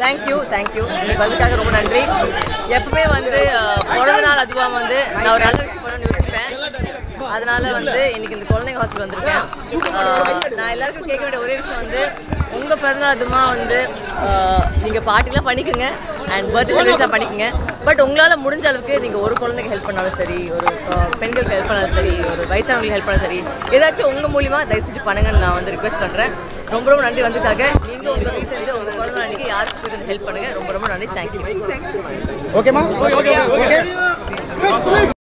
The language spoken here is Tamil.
தேங்க்யூ தேங்க்யூ இன்னைக்கு வந்ததுக்காக ரொம்ப நன்றி எப்பவுமே வந்து அஹ், பிறந்த நாள் அதுவாக வந்து நான் ஒரு நல்ல விஷயம் பண்ணணும்னு யோசிப்பேன் அதனால வந்து இன்னைக்கு இந்த குழந்தைங்க ஹாஸ்பிட்டல் வந்திருக்கேன் அஹ், நான் எல்லாருக்கும் கேட்க வேண்டிய ஒரே விஷயம் வந்து உங்கள் பிறந்தநாள் அதுமா வந்து அஹ், நீங்க பார்ட்டிலாம் பண்ணிக்கோங்க அண்ட் பர்த்டே செலிப்ரேஷன் பண்ணிக்கோங்க பட் உங்களால் முடிஞ்ச அளவுக்கு நீங்கள் ஒரு குழந்தைக்கு ஹெல்ப் பண்ணாலும் சரி ஒரு அஹ், பெண்களுக்கு ஹெல்ப் பண்ணாலும் சரி ஒரு வயசானவங்களுக்கு ஹெல்ப் பண்ணாலும் சரி ஏதாச்சும் உங்கள் மூலியமா தயவு செஞ்சு பண்ணுங்கன்னு நான் வந்து ரிக்வெஸ்ட் பண்ணுறேன் ரொம்ப ரொம்ப நன்றி வந்ததுக்காக நீங்களும் உங்கள் வீட்டிலேருந்து உங்கள் பிறந்த நாளைக்கு யாருக்கும் கொஞ்சம் ஹெல்ப் பண்ணுங்கள் ரொம்ப ரொம்ப நன்றி தேங்க்யூ ஓகேமா ஓகே